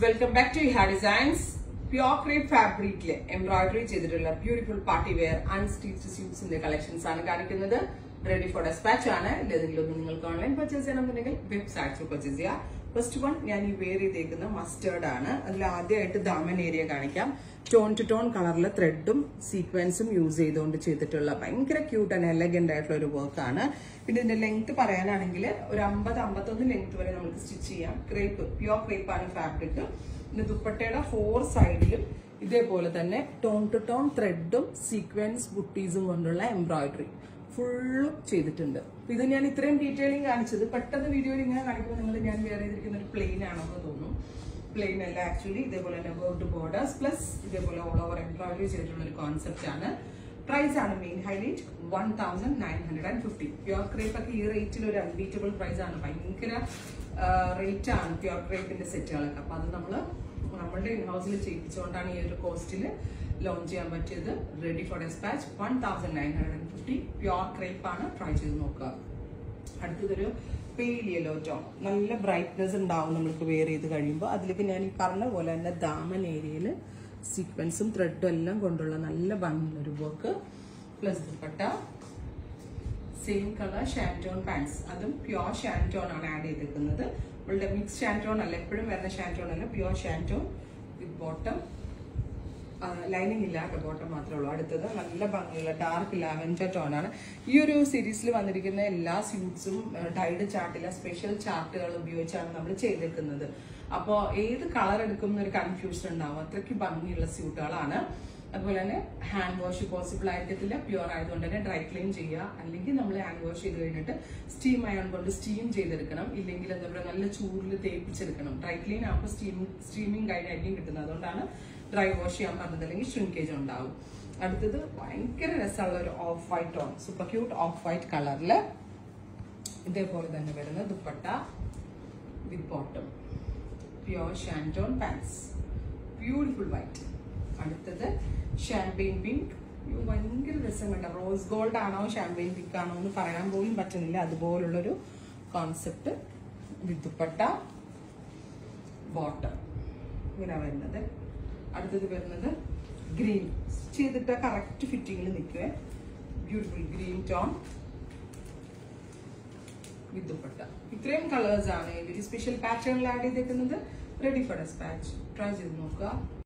welcome back to ഹാ designs pure crepe ഫാബ്രിക്കില് embroidery ചെയ്തിട്ടുള്ള ബ്യൂട്ടിഫുൾ പാർട്ടി വെയർ അൺസ്റ്റിച്ച് സ്യൂട്ട്സിന്റെ കളക്ഷൻസ് ആണ് കാണിക്കുന്നത് റെഡി ഫോർ ഡെസ്പാച്ച് ആണ് ഇല്ലെങ്കിലും ഒന്ന് നിങ്ങൾക്ക് ഓൺലൈൻ പർച്ചേസ് ചെയ്യണമെന്നുണ്ടെങ്കിൽ വെബ്സൈറ്റ് പർച്ചേസ് ചെയ്യാം ഫസ്റ്റ് വൺ ഞാൻ ഈ വെയർ ചെയ്തേക്കുന്ന മസ്റ്റേർഡ് ആണ് അതിൽ ആദ്യമായിട്ട് ദാമൻ ഏരിയ കാണിക്കാം ടോൺ ടു ടോൺ കളറിലെ ത്രെഡും സീക്വൻസും യൂസ് ചെയ്തുകൊണ്ട് ചെയ്തിട്ടുള്ള ഭയങ്കര ക്യൂട്ട് ആൻഡ് എലഗന്റ് ആയിട്ടുള്ള ഒരു വർക്കാണ് പിന്നെ ഇതിന്റെ ലെങ്ത് പറയാനാണെങ്കിൽ ഒരു അമ്പത് അമ്പത്തൊന്ന് ലെങ്ത് വരെ നമുക്ക് സ്റ്റിച്ച് ചെയ്യാം ക്രേപ്പ് പ്യോർ ക്രേപ്പ് ആണ് ഫാബ്രിക് പിന്നെ ദുപ്പട്ടയുടെ ഫോർ സൈഡിലും ഇതേപോലെ തന്നെ ടോൺ ടു ടോൺ ത്രെഡും സീക്വൻസ് ബുട്ടീസും കൊണ്ടുള്ള എംബ്രോയിഡറി ഫുള്ളും ചെയ്തിട്ടുണ്ട് ഇത് ഞാൻ ഇത്രയും ഡീറ്റെയിലിംഗ് കാണിച്ചത് പെട്ടെന്ന് വീഡിയോയിൽ ഇങ്ങനെ കാണിക്കുമ്പോൾ നിങ്ങൾ ഞാൻ വേറെ ചെയ്തിരിക്കുന്ന ഒരു പ്ലെയിൻ ആണെന്ന് തോന്നും പ്ലെയിൻ അല്ല ആക്ച്വലി ഇതേപോലെ തന്നെ ബോർഡ് ബോർഡേഴ്സ് പ്ലസ് ഇതേപോലെ ഓൾ ഓവർ എംബ്രോയിഡറി ചെയ്തിട്ടുള്ള ഒരു കോൺസെപ്റ്റ് ആണ് പ്രൈസ് ആണ് main highlight one thousand nine hundred and fifty pure crepe ഒക്കെ ഈ റേറ്റിൽ ഒരു അൺബീറ്റബിൾ പ്രൈസ് ആണ് ഭയങ്കര റേറ്റ് ആണ് പ്യോർ ക്രേപ്പിന്റെ സെറ്റുകളൊക്കെ അപ്പൊ അത് നമ്മൾ നമ്മളുടെ ഇൻ ഹൗസിൽ ചെയ്യിപ്പിച്ചുകൊണ്ടാണ് ഈ ഒരു കോസ്റ്റിൽ ലോഞ്ച് ചെയ്യാൻ പറ്റിയത് ready for despatch one thousand nine hundred and fifty pure crepe ആണ് ട്രൈ ചെയ്ത് നോക്കുക അടുത്തതൊരു പെയിൽ യെല്ലോ ടോൺ നല്ല ബ്രൈറ്റ്നെസ് ഉണ്ടാവും നമ്മൾക്ക് വെയർ ചെയ്ത് കഴിയുമ്പോൾ അതിലേക്ക് ഞാൻ ഈ പറഞ്ഞ പോലെ തന്നെ ദാമൻ ഏരിയയിൽ സീക്വൻസും ത്രെഡും എല്ലാം കൊണ്ടുള്ള നല്ല ഭംഗിയുള്ള ഒരു work plus dupatta same colour shantoon pants അതും പ്യോർ ഷാൻറ്റോൺ ആണ് ആഡ് ചെയ്തിരിക്കുന്നത് നമ്മളുടെ മിക്സ് ഷാൻറ്റോൺ അല്ല എപ്പോഴും വരുന്ന ഷാൻറ്റോൺ അല്ല pure shantoon with bottom lining ഇല്ലാത്ത ബോട്ടം മാത്രമേ ഉള്ളൂ അടുത്തത് നല്ല ഭംഗിയുള്ള ഡാർക്ക് ലാവൻഡർ ടോൺ ആണ് ഈ ഒരു സീരീസിൽ വന്നിരിക്കുന്ന എല്ലാ സ്യൂട്ട്സും ഡൈഡ് ചാർട്ടില്ല സ്പെഷ്യൽ ചാർട്ടുകൾ ഉപയോഗിച്ചാണ് നമ്മൾ ചെയ്തേക്കുന്നത് അപ്പോൾ ഏത് കളർ എടുക്കും എന്നൊരു കൺഫ്യൂഷൻ ഉണ്ടാവും അത്രയ്ക്ക് ഭംഗിയുള്ള സ്യൂട്ടുകളാണ് അതുപോലെ തന്നെ ഹാൻഡ് വാഷ് പോസിബിൾ ആയിരിക്കത്തില്ല പ്യുവർ ആയതുകൊണ്ട് തന്നെ ഡ്രൈ ക്ലീൻ ചെയ്യുക അല്ലെങ്കിൽ നമ്മൾ ഹാൻഡ് വാഷ് ചെയ്ത് കഴിഞ്ഞിട്ട് സ്റ്റീം അയൺ കൊണ്ട് സ്റ്റീം ചെയ്തെടുക്കണം ഇല്ലെങ്കിൽ എന്താ പറയുക നല്ല ചൂടിൽ തേപ്പിച്ചെടുക്കണം ഡ്രൈ ക്ലീൻ ആകുമ്പോൾ സ്റ്റീം സ്റ്റീമിങ് കഴിഞ്ഞായിരിക്കും കിട്ടുന്നത് അതുകൊണ്ടാണ് ഡ്രൈ വാഷ് ചെയ്യാൻ പറഞ്ഞത് അല്ലെങ്കിൽ ഷ്രിങ്കേജ് ഉണ്ടാവും അടുത്തത് ഭയങ്കര രസമുള്ള ഒരു off white tone super cute off white കളറിൽ ഇതേപോലെ തന്നെ വരുന്ന dupatta with bottom pure shantoon pants beautiful white അടുത്തത് ഷാമ്പെയിൻ പിങ്ക് ഭയങ്കര രസം കണ്ട റോസ് ഗോൾഡ് ആണോ ഷാമ്പെയിൻ പിങ്ക് ആണോ എന്ന് പറയാൻ പോലും പറ്റുന്നില്ല അതുപോലുള്ളൊരു കോൺസെപ്റ്റ് വിത്ത് ദുപ്പട്ട ബോട്ടം ഇങ്ങനെ വരുന്നത് അടുത്തത് വരുന്നത് ഗ്രീൻ ചെയ്തിട്ട് കറക്റ്റ് ഫിറ്റിങ്ങിൽ നിൽക്കുവേ beautiful green tone with dupatta ഇത്രയും കളേഴ്സ് ആണ് ഇവര് സ്പെഷ്യൽ പാറ്റേണിൽ ആഡ് ചെയ്തേക്കുന്നത് റെഡി ഫോർ ഡെസ്പാച്ച് ട്രൈ ചെയ്ത് നോക്കുക